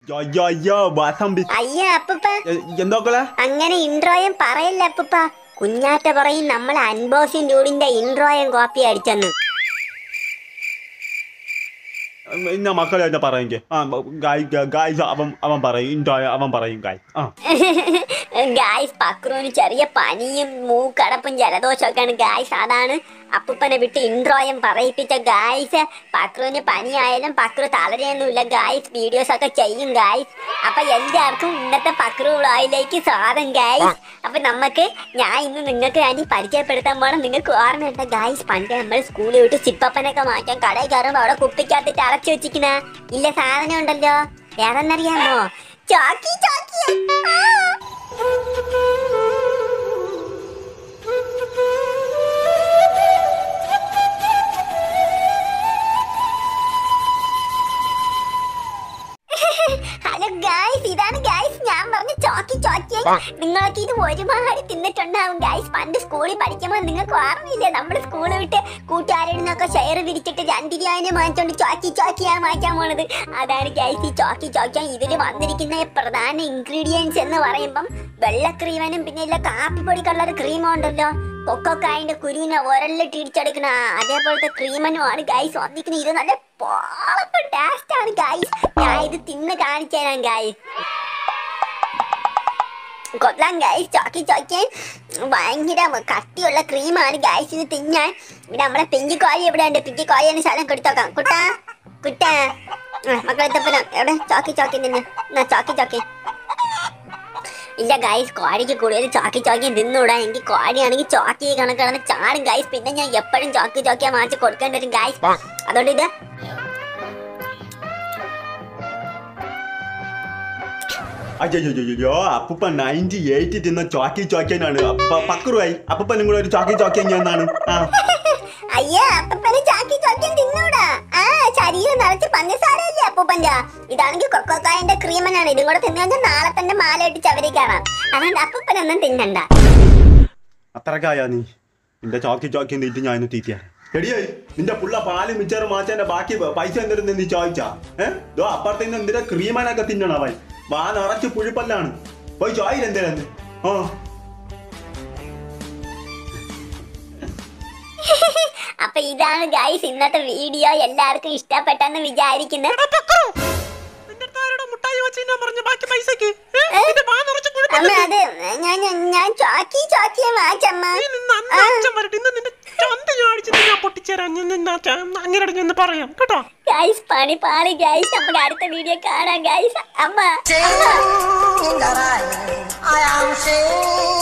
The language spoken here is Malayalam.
അയ്യോ അയ്യോ വാസമ്പി അയ്യ അപ്പൂപ്പ എന്തൊക്കെ അങ്ങനെ ഇൻട്രോയും പറയില്ല അപ്പൂപ്പ കുഞ്ഞാറ്റ പറയും നമ്മൾ അൻബോസിൻ ഡൂഡിന്റെ ഇൻട്രോയും കോപ്പി അടിച്ചെന്ന് ഇന്ന മക്കളെ എന്താ പറയെങ്കിൽ ആ ഗായ് ഗായ് അവൻ അവൻ പറയും ഇൻഡോ അവൻ പറയും ഗായ് ആ ഗായ്സ് പക്രുവിന് ചെറിയ പനിയും മൂക്കടപ്പും ജലദോഷമൊക്കെയാണ് ഗായ്സ് അതാണ് അപ്പൂപ്പനെ വിട്ട് ഇൻട്രോയും പറയിപ്പിച്ച ഗായ്സ് പക്രുവിന് പനിയായാലും പക്രു തളരെയൊന്നുമില്ല ഗായ്സ് വീഡിയോസ് ഒക്കെ ചെയ്യും ഗായ്സ് അപ്പൊ എല്ലാവർക്കും ഇന്നത്തെ പക്രു വ്ളോഗിലേക്ക് സ്വാഗതം ഗായ്സ് അപ്പൊ നമുക്ക് ഞാൻ ഇന്ന് നിങ്ങൾക്ക് വേണ്ടി പരിചയപ്പെടുത്താൻ പോണം നിങ്ങൾക്ക് ഓർമ്മയുണ്ട് ഗായ്സ് പണ്ട് നമ്മൾ സ്കൂളിൽ വിട്ട് സിപ്പപ്പനൊക്കെ മാറ്റാൻ കടയിൽ കയറുമ്പോൾ അവിടെ കുപ്പിക്കകത്തിട്ട് അടച്ചു വെച്ചിരിക്കുന്ന ഇല്ല സാധനം ഉണ്ടല്ലോ ഏതെന്നറിയാമോ ചോക്കി ചോക്കി ആ. ഹലോ ഗായ്സ് ഇതാണ് ഗായ്സ് ഞാൻ പറഞ്ഞ ചോക്കി ചോക്കി നിങ്ങൾക്ക് ഇത് ഒരുപാട് തിന്നിട്ടുണ്ടാവും ഗായ്സ് പണ്ട് സ്കൂളിൽ പഠിക്കുമ്പോൾ നിങ്ങൾക്ക് ഓർമ്മയില്ലേ നമ്മൾ സ്കൂളിൽ വിട്ട് കൂട്ടുകാരിൽ നിന്നൊക്കെ ഷെയർ വിരിച്ചിട്ട് രണ്ട് രൂപനെ വാങ്ങിച്ചോണ്ട് ചോക്കി ചോക്കിയാണ് മാറ്റാൻ പോണത് അതാണ് ഗായ്സ് ഈ ചോക്കി ചോക്കിയാൻ ഇതിൽ വന്നിരിക്കുന്ന പ്രധാന ഇൻഗ്രീഡിയൻസ് എന്ന് പറയുമ്പം വെള്ള ക്രീമനും പിന്നെ ഇല്ല കാപ്പിപ്പൊടി കളർ ക്രീമും ഉണ്ടല്ലോ കൊക്കോക്കായന്റെ കുരുവിനെ ഒരലിട്ട് ഇടിച്ചെടുക്കണ അതേപോലത്തെ ക്രീമനുമാണ് ഗൈസ് വന്നിരിക്കുന്നത് ഇത് നല്ല പോളപ്പ് ടേസ്റ്റ് ആണ് ഗൈസ് ഞാൻ ഇത് തിന്ന് കാണിച്ചു തരാം ഗൈസ് കൊള്ളാം ഗൈസ് ചോക്കി ചോക്കി ഭയങ്കര കട്ടിയുള്ള ക്രീമാണ് ഗൈസ് ഇത് തിന്നാൻ ഇവിടെ നമ്മുടെ പിങ്കി കോഴി എവിടെ ഉണ്ട് പിങ്കി കോഴിയാണ് സ്ഥലം കൊടുത്തോക്കാം കുട്ടാ കുട്ടാ ആ, മക്കളെ തപ്പനം എവിടെ ചോക്കി ചോക്കി നിന്ന് എന്നാ ചോക്കി ചോക്കി ഇല്ല ഗൈസ് കോഴിക്ക് കൂടുതൽ ചോക്കി ചോക്കി തിന്നൂടാ എനിക്ക് കോഴിയാണെങ്കിൽ ചോക്കി കണക്കാണ് ചാടും ഗൈസ് പിന്നെ ഞാൻ എപ്പോഴും ചോക്കി ചോക്കിയാ മാറ്റി കൊടുക്കേണ്ടി വരും ഗൈസ് അതുകൊണ്ട് ഇത് അയ്യോ അപ്പൂപ്പ നയൻറ്റി എയ്റ്റ് തിന്ന ചോക്കി ചോക്കിയനാണ് പക്രുവായി അപ്പൂപ്പനും കൂടെ ഒരു ചോക്കി ചോക്കിയെന്നാണ് ആ അയ്യോ അപ്പനെ ചാക്കി ചോക്കിയും തിന്നൂടാ ആ ശരീരം നിറച്ച് പഞ്ചസാരല്ലേ അപ്പൂപ്പന്റെ ഇതാണെങ്കിൽ കൊക്കോക്കായന്റെ ക്രീമനാണ് ഇതും കൂടെ തിന്നു കഴിഞ്ഞാൽ നാളെ തന്നെ മാല ഇട്ട് ചവരി കാണാം അതുകൊണ്ട് അപ്പൂപ്പനൊന്നും തിന്നണ്ട അത്രക്കായാ നീ നിന്റെ ചോക്കി ചോക്കി നീറ്റ് ഞാൻ തീറ്റിയാ എടിയായി നിന്റെ പുള്ള പാല് മിച്ചറ് മാച്ചാന്റെ ബാക്കി പൈസ എന്തിരുന്ന് നീ ചോദിച്ചാ ഏഹ് ദോ അപ്പുറത്ത് നിന്ന് എന്തിനാ ക്രീമനൊക്കെ തിന്നണം അവൻ വാ നിറച്ച് പുഴുപ്പല്ലാണ് പോയി ചോയില്ല എന്തേലെന്ന് ആ അപ്പൊ ഇതാണ് ഗൈസ് ഇന്നത്തെ വീഡിയോ എല്ലാവർക്കും ഇഷ്ടപ്പെട്ടെന്ന് വിചാരിക്കുന്നു നിന്റെ അടുത്ത് ആരോടാ മുട്ടായി വെച്ച് പറഞ്ഞ ബാക്കി പൈസക്ക് ഏ? നിന്റെ വാ നിറച്ച് അമ്മ കുഴപ്പമില്ല അത് ഞാൻ ഞാൻ- ഞാൻ ചോക്കി ചോക്കിയെ മാച്ചമ്മ നീ നിന്ന് അന്ന് അച്ഛൻ വരട്ടെ ഇന്ന് നിന്റെ ചന്ത ഞാൻ അടിച്ചിട്ട് ഞാൻ പൊട്ടിച്ചേരാം ഞാൻ നിന്നെ അച്ഛൻ അങ്ങനെ ഞാൻ പറയാം കേട്ടോ ഗൈസ് പണി പാളി ഗൈസ് നമുക്ക് അടുത്ത വീഡിയോ കാണാം ഗൈസ് അമ്മ in the rain. I am singing